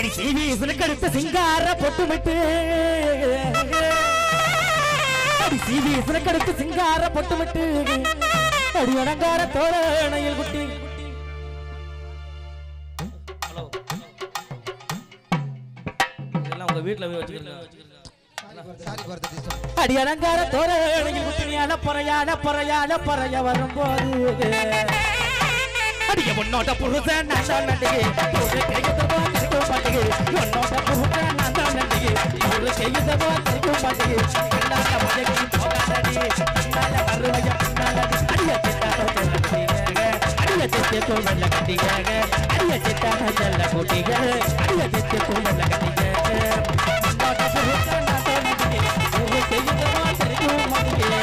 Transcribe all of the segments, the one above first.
அடி சீவி சிலுக்கெடுத்து சிங்கார பொட்டுமிட்டு அடி சீவி சிலுக்கெடுத்து சிங்கார பொட்டுமிட்டு அடி அலங்கார தோரணையில் குட்டி ஹலோ இதெல்லாம் உங்க வீட்ல போய் வச்சுக்கிறீங்க சாரி ஃபார் த டிஸ்டர்ப் அடி அலங்கார தோரணையில் குட்டி நீ அலப்பறையான பறையான பறைய வரும்போது அடிய உன்னோட புருஷன் நான் தான் நடிகை ஒரு கையத்தவா தெரிக்கும் மாட்டேங்க உன்னோட புருஷன் நான் தான் நடிகை ஒரு கையத்தவா தெரிக்கும் மாட்டேங்க கண்ணால முயற்சி போகாதடி கண்ணால வருவைய பின்னாலடி அடிய சித்தான செல்ல குட்டிங்க அடிய சித்திய கோவல்ல கட்டிங்க அடிய சித்தான செல்ல குட்டிங்க அடிய சித்திய கோவல்ல கட்டிங்க உன்னோட புருஷன் நான் தான் நடிகை ஒரு கையத்தவா தெரிக்கும் மாட்டேங்க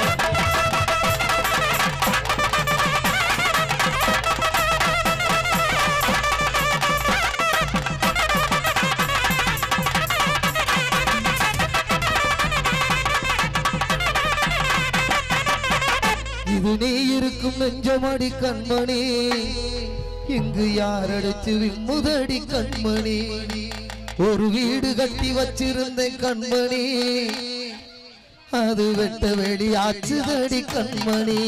இது நீ இருக்கும் நெஞ்சமடி கண்மணி இங்கு யார் அடிச்சு விம்முதடி கண்மணி ஒரு வீடு கட்டி வச்சிருந்தேன் கண்மணி அது வெட்ட வெளி ஆச்சுதடி கண்மணி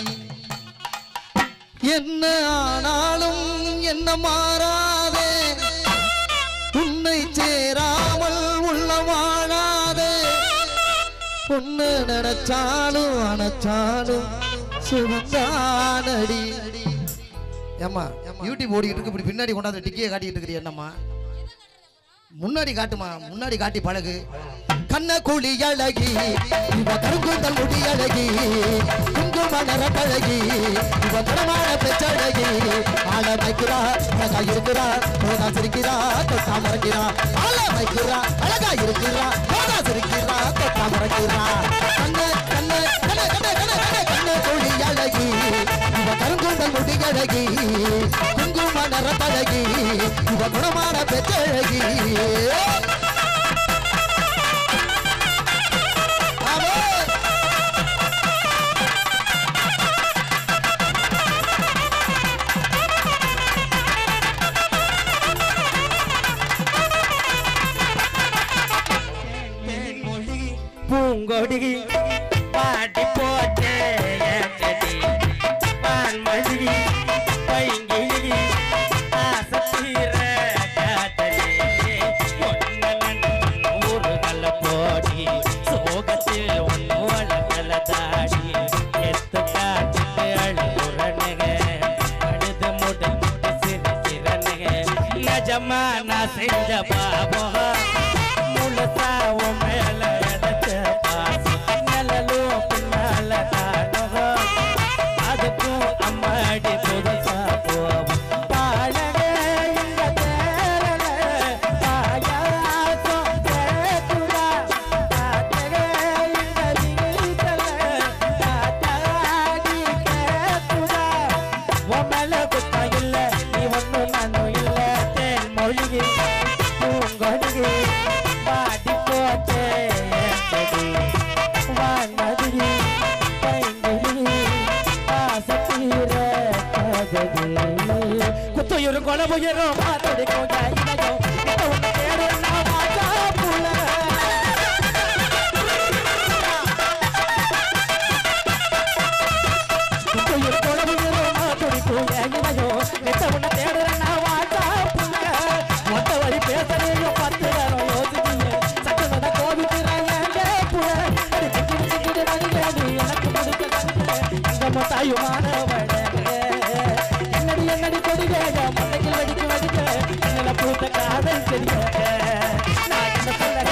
என்ன ஆனாலும் என்ன மாறாதே உன்னை சேராமல் உள்ள வாழாதே பொண்ணு நினைச்சாலும் அணைச்சாலும் சுகந்தானடி ஏம்மா யூடியூப் ஓடிக்கிட்டு இருக்கு இப்படி பின்னாடி கொண்டாந்து டிக்கியை காட்டிக்கிட்டு இருக்கிறீ என்னம்மா முன்னாடி காட்டுமா முன்னாடி காட்டி பழகு கண்ண குழி அழகி இவ கருங்குந்தல் முடி அழகி குங்கும நிற பழகி இவ தரமான பெச்சழகி ஆள வைக்கிறா அழகா இருக்கிறா போதா சிரிக்கிறா தொட்டா மறக்கிறா ஆள வைக்கிறா அழகா இருக்கிறா போதா சிரிக்கிறா தொட்டா மறக்கிறா கண்ண கண்ண கண்ண கண்ண கண்ண கண்ண கண்ண குழி அழகி இவ கருங்குந்தல் முடி அழகி குங்கும நிற பழகி இவ குணமான பெச்சழகி ஆமே பூங்கொடி பாட்டி போச்சே என் செடி பான்மதி பைங்கிழி ஆசத்தீர காத்தலி நூறு கல்ல போடி சோகத்தில் ஒன்று வளர்க்கல தாடி எத்து காட்டுட்டு அழுகுறனுக அழுது முடுக்கிட்டு சிரிக்கிறனுக நிஜமா நான் செஞ்ச பாபம் முழுசா உன் மேல எடுத்த பாசம் நிழலும் பின்னால தானகம் அதுக்கும் அம்மாடி புதுசா போவோம் பாழக இந்த தேரல பாயாசம் கேக்குதா காத்தக இந்த வீட்டல காத்தாடி கேக்குதா உன் மேல குத்தம் இல்ல நீ ஒண்ணும் நானும் இல்ல தேன் மொழிகி பூங்கொடிகி பாடி போச்சே என் செடி வான்மதி பைங்குடி ஆசத்தீர கதடி குத்துயிரும் கொலபுயிரும் மாத்தடிக்கும் ஜாயினையும் இப்ப உன்னை தேடும் நான் வாஜா புல குத்துயிரும் கொலபுயிரும் மாத்தடிக்கும் ஜாயினையும் இப்ப உன்னை தேடுறேன் நான் வாஜா புல மொத்த வழி பேசலையும் பத்து நேரம் யோசிக்கீங்க சட்டனோட கோபிக்கிறாங்க புல அடி சிக்கிடு சிக்கிடு நடிகடி எனக்கு முடிக்க அங்க தாயுமானவளே என்னடி என்னடி கொடிவேக மண்டைக்கு வெடிக்க வெடிக்க என்னல பூத்த காதல் தெரிய நான் என்ன சொல்லது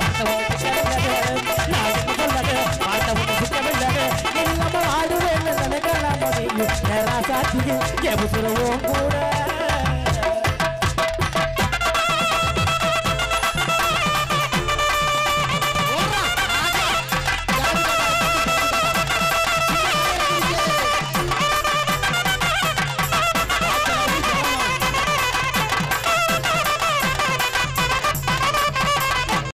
நான் என்ன சொல்லது பார்த்தவங்க சுத்தமில்லது இல்லாம ஆடுவேன் நினைக்கலாம் ராசாத்திக்கு எபுசுரவும் கூட